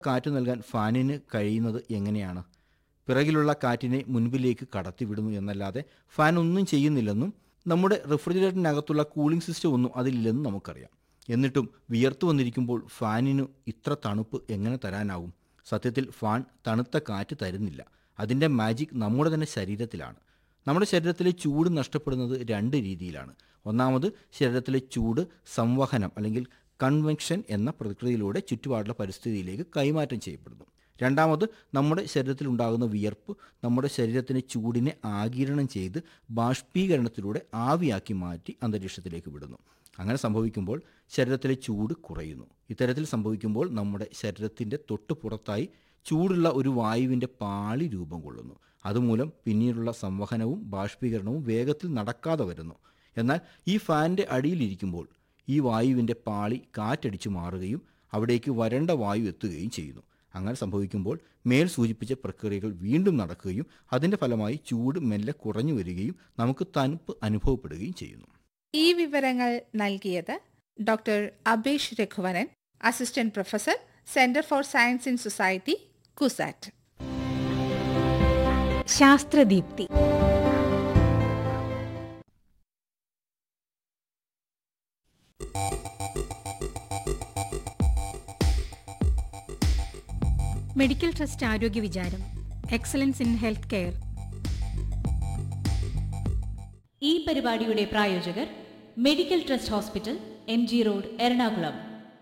കാറ്റ് നൽകാൻ ഫാനിന് കഴിയുന്നത് എങ്ങനെയാണ് പിറകിലുള്ള കാറ്റിനെ മുൻപിലേക്ക് കടത്തിവിടുന്നു എന്നല്ലാതെ ഫാൻ ഒന്നും ചെയ്യുന്നില്ലെന്നും നമ്മുടെ റെഫ്രിജറേറ്ററിനകത്തുള്ള കൂളിംഗ് സിസ്റ്റം ഒന്നും അതിലില്ലെന്നും നമുക്കറിയാം എന്നിട്ടും വിയർത്തു വന്നിരിക്കുമ്പോൾ ഫാനിന് ഇത്ര തണുപ്പ് എങ്ങനെ തരാനാവും സത്യത്തിൽ ഫാൻ തണുത്ത കാറ്റ് തരുന്നില്ല അതിൻ്റെ മാജിക് നമ്മുടെ തന്നെ ശരീരത്തിലാണ് നമ്മുടെ ശരീരത്തിലെ ചൂട് നഷ്ടപ്പെടുന്നത് രണ്ട് രീതിയിലാണ് ഒന്നാമത് ശരീരത്തിലെ ചൂട് സംവഹനം അല്ലെങ്കിൽ കൺവെക്ഷൻ എന്ന പ്രക്രിയയിലൂടെ ചുറ്റുപാടുള്ള പരിസ്ഥിതിയിലേക്ക് കൈമാറ്റം ചെയ്യപ്പെടുന്നു രണ്ടാമത് നമ്മുടെ ശരീരത്തിൽ ഉണ്ടാകുന്ന വിയർപ്പ് നമ്മുടെ ശരീരത്തിലെ ചൂടിനെ ആഗിരണം ചെയ്ത് ബാഷ്പീകരണത്തിലൂടെ ആവിയാക്കി മാറ്റി അന്തരീക്ഷത്തിലേക്ക് വിടുന്നു അങ്ങനെ സംഭവിക്കുമ്പോൾ ശരീരത്തിലെ ചൂട് കുറയുന്നു ഇത്തരത്തിൽ സംഭവിക്കുമ്പോൾ നമ്മുടെ ശരീരത്തിൻ്റെ തൊട്ട് പുറത്തായി ചൂടുള്ള ഒരു വായുവിൻ്റെ പാളി രൂപം കൊള്ളുന്നു അതുമൂലം പിന്നീടുള്ള സംവഹനവും ബാഷ്പീകരണവും വേഗത്തിൽ നടക്കാതെ വരുന്നു എന്നാൽ ഈ ഫാനിൻ്റെ അടിയിലിരിക്കുമ്പോൾ ഈ വായുവിൻ്റെ പാളി കാറ്റടിച്ചു മാറുകയും അവിടേക്ക് വരണ്ട വായു എത്തുകയും ചെയ്യുന്നു അങ്ങനെ സംഭവിക്കുമ്പോൾ മേൽ സൂചിപ്പിച്ച പ്രക്രിയകൾ വീണ്ടും നടക്കുകയും അതിൻ്റെ ഫലമായി ചൂട് മെല്ലെ കുറഞ്ഞു വരികയും നമുക്ക് തണുപ്പ് അനുഭവപ്പെടുകയും ചെയ്യുന്നു ഈ വിവരങ്ങൾ നൽകിയത് doctor Abhesh Raghuvaran assistant professor centre for science in society CUSAT Sasthradeepthi medical trust ആരോഗ്യ വിചാരം എക്സലൻസ് ഇൻ ഹെൽത്ത് കെയർ ഈ പരിപാടിയുടെ പ്രായോജകർ medical trust hospital M G road Ernakulam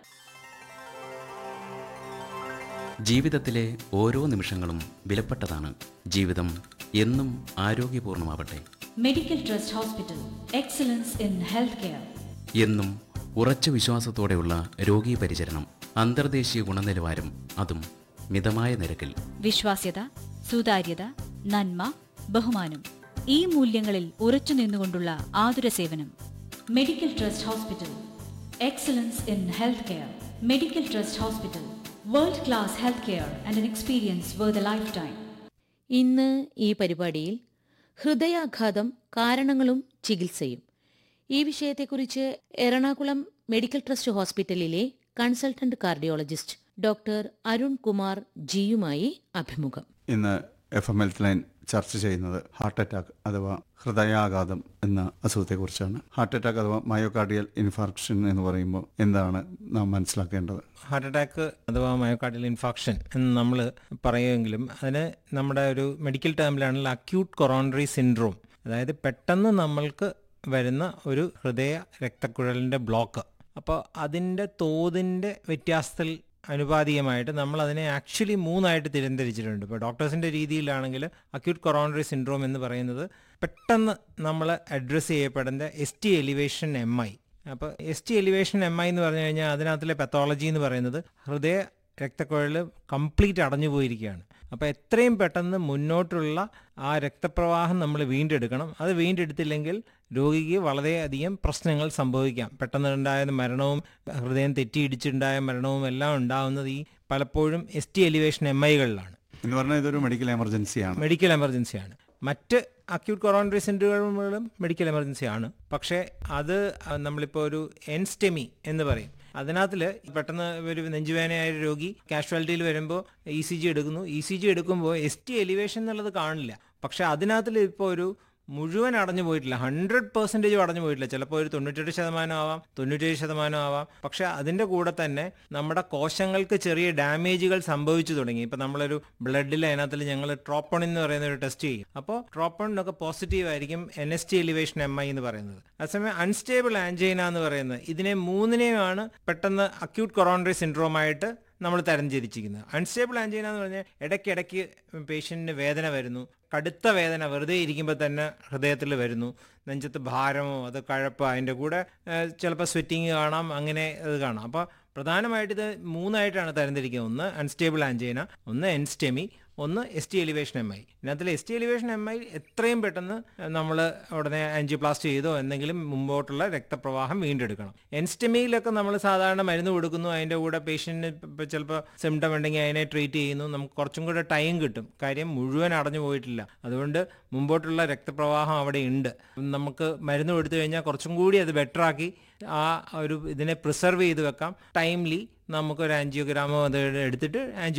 ജീവിതത്തിലെ ഓരോ നിമിഷങ്ങളും വിലപ്പെട്ടതാണ് ജീവിതം എന്നും ആരോഗ്യപൂർണമാവട്ടെ medical trust hospital excellence in health care എന്നും ഉറച്ച വിശ്വാസത്തോടെയുള്ള രോഗീ പരിചരണം അന്തർദേശീയ ഗുണനിലവാരം അതും മിതമായ നിരക്കിൽ വിശ്വാസ്യത സുതാര്യത നന്മ ബഹുമാനം ഈ മൂല്യങ്ങളിൽ ഉറച്ചു നിന്നുകൊണ്ടുള്ള ആതുര സേവനം medical trust hospital excellence in health care medical trust hospital world class health care and an experience where the life time ഇന്ന് ഈ പരിപാടിയിൽ ഹൃദയാഘാതം കാരണങ്ങളും ചികിത്സയും ഈ വിഷയത്തെക്കുറിച്ച് എറണാകുളം മെഡിക്കൽ ട്രസ്റ്റ് ഹോസ്പിറ്റലിലെ consultant cardiologist doctor Arun Kumar ജിയുമായി അഭിമുഖം ഇന്ന് എഫ് എം ഹെൽത്ത് ലൈൻ ചർച്ച ചെയ്യുന്നത് ഹാർട്ട് അറ്റാക്ക് അഥവാ ഹൃദയാഘാതം എന്ന അസുഖത്തെക്കുറിച്ചാണ് ഹാർട്ട് അറ്റാക്ക് അഥവാ മയോകാർഡിയൽ ഇൻഫാർക്ഷൻ എന്ന് പറയുമ്പോൾ എന്താണ് നാം മനസ്സിലാക്കേണ്ടത് ഹാർട്ട് അറ്റാക്ക് അഥവാ മയോകാർഡിയൽ ഇൻഫാക്ഷൻ എന്ന് നമ്മൾ പറയുമെങ്കിലും അതിന് നമ്മുടെ ഒരു മെഡിക്കൽ ടേമിലാണെങ്കിൽ അക്യൂട്ട് കൊറോണറി സിൻഡ്രോം അതായത് പെട്ടെന്ന് നമ്മൾക്ക് വരുന്ന ഒരു ഹൃദയ രക്തക്കുഴലിൻ്റെ ബ്ലോക്ക് അപ്പോൾ അതിൻ്റെ തോതിൻ്റെ വ്യത്യാസത്തിൽ അനുപാതികമായിട്ട് നമ്മൾ അതിനെ ആക്ച്വലി മൂന്നായിട്ട് തിരംതിരിച്ചിട്ടുണ്ട് ഇപ്പോൾ ഡോക്ടേഴ്സിൻ്റെ രീതിയിലാണെങ്കിൽ അക്യൂട്ട് കൊറോണറി സിൻഡ്രോം എന്ന് പറയുന്നത് പെട്ടെന്ന് നമ്മൾ അഡ്രസ്സ് ചെയ്യപ്പെടുന്ന S T elevation M I അപ്പോൾ S T elevation M I എന്ന് പറഞ്ഞു കഴിഞ്ഞാൽ അതിനകത്തിലെ പെത്തോളജി എന്ന് പറയുന്നത് ഹൃദയ രക്തക്കുഴൽ കംപ്ലീറ്റ് അടഞ്ഞു പോയിരിക്കുകയാണ് അപ്പോൾ എത്രയും പെട്ടെന്ന് മുന്നോട്ടുള്ള ആ രക്തപ്രവാഹം നമ്മൾ വീണ്ടെടുക്കണം അത് വീണ്ടെടുത്തില്ലെങ്കിൽ രോഗിക്ക് വളരെയധികം പ്രശ്നങ്ങൾ സംഭവിക്കാം പെട്ടെന്ന് ഉണ്ടായ മരണവും ഹൃദയം തെറ്റിയിടിച്ചുണ്ടായ മരണവും എല്ലാം ഉണ്ടാകുന്നത് ഈ പലപ്പോഴും എസ് ടി എലിവേഷൻ എം ഐകളിലാണ് എന്ന് പറഞ്ഞാൽ ഇതൊരു മെഡിക്കൽ എമർജൻസിയാണ് മെഡിക്കൽ എമർജൻസിയാണ് മറ്റ് അക്യൂട്ട് കൊറോണറി സിൻഡ്രോമുകളും മെഡിക്കൽ എമർജൻസി ആണ് പക്ഷേ അത് നമ്മളിപ്പോൾ ഒരു എൻസ്റ്റെമി എന്ന് പറയും അതിനകത്തിൽ പെട്ടെന്ന് ഒരു നെഞ്ചുവേദനയായ ഒരു രോഗി കാഷ്വാലിറ്റിയിൽ വരുമ്പോൾ ഇ സി ജി എടുക്കുന്നു ഇ സി ജി എടുക്കുമ്പോൾ എസ് ടി എലിവേഷൻ എന്നുള്ളത് കാണില്ല പക്ഷേ അതിനകത്തിൽ ഇപ്പോൾ ഒരു മുഴുവൻ അടഞ്ഞു പോയിട്ടില്ല ഹൺഡ്രഡ് പെർസെൻറ്റേജ് അടഞ്ഞു പോയിട്ടില്ല ചിലപ്പോൾ ഒരു തൊണ്ണൂറ്റെട്ട് ശതമാനം ആവാം തൊണ്ണൂറ്റേഴ് ശതമാനം ആവാം പക്ഷെ അതിൻ്റെ കൂടെ തന്നെ നമ്മുടെ കോശങ്ങൾക്ക് ചെറിയ ഡാമേജുകൾ സംഭവിച്ചു തുടങ്ങി ഇപ്പം നമ്മളൊരു ബ്ലഡിൽ അതിനകത്തിൽ ഞങ്ങൾ ട്രോപ്പോൺ എന്ന് പറയുന്ന ഒരു ടെസ്റ്റ് ചെയ്യും അപ്പോൾ ട്രോപ്പോണിനൊക്കെ പോസിറ്റീവ് ആയിരിക്കും N S T elevation M I എന്ന് പറയുന്നത് അതേസമയം അൺസ്റ്റേബിൾ ആൻജൈന എന്ന് പറയുന്നത് ഇതിനെ മൂന്നിനെയുമാണ് പെട്ടെന്ന് അക്യൂട്ട് കൊറോണറി സിൻഡ്രോമായിട്ട് നമ്മൾ തരംതിരിച്ചിരിക്കുന്നത് അൺസ്റ്റേബിൾ ആൻജൈന എന്ന് പറഞ്ഞാൽ ഇടയ്ക്കിടയ്ക്ക് പേഷ്യൻറ്റിന് വേദന വരുന്നു കടുത്ത വേദന വെറുതെ ഇരിക്കുമ്പോൾ തന്നെ ഹൃദയത്തിൽ വരുന്നു നെഞ്ചത്ത് ഭാരമോ അത് കഴപ്പോ അതിൻ്റെ കൂടെ ചിലപ്പോൾ സ്വെറ്റിങ് കാണാം അങ്ങനെ അത് കാണാം അപ്പോൾ പ്രധാനമായിട്ട് ഇത് മൂന്നായിട്ടാണ് തരംതിരിക്കുന്നത് ഒന്ന് അൺസ്റ്റേബിൾ ആൻജൈന ഒന്ന് എൻസ്റ്റെമി ഒന്ന് S T elevation M I ഇതിനകത്തിൽ S T elevation M I എത്രയും പെട്ടെന്ന് നമ്മൾ ഉടനെ ആൻജിയോപ്ലാസ്റ്റ് ചെയ്തോ എന്തെങ്കിലും മുമ്പോട്ടുള്ള രക്തപ്രവാഹം വീണ്ടെടുക്കണം എൻസ്റ്റമിയിലൊക്കെ നമ്മൾ സാധാരണ മരുന്ന് കൊടുക്കുന്നു അതിൻ്റെ കൂടെ പേഷ്യൻറ്റിന് ഇപ്പോൾ ചിലപ്പോൾ സിംറ്റം ഉണ്ടെങ്കിൽ അതിനെ ട്രീറ്റ് ചെയ്യുന്നു നമുക്ക് കുറച്ചും കൂടെ ടൈം കിട്ടും കാര്യം മുഴുവൻ അടഞ്ഞു പോയിട്ടില്ല അതുകൊണ്ട് മുമ്പോട്ടുള്ള രക്തപ്രവാഹം അവിടെ ഉണ്ട് നമുക്ക് മരുന്ന് കൊടുത്തു കഴിഞ്ഞാൽ കുറച്ചും കൂടി അത് ബെറ്ററാക്കി ആ ഒരു ഇതിനെ പ്രിസർവ് ചെയ്ത് വെക്കാം ടൈംലി നമുക്കൊരു ആൻജിയോഗ്രാമോ അത് എടുത്തിട്ട് ആൻജിയോ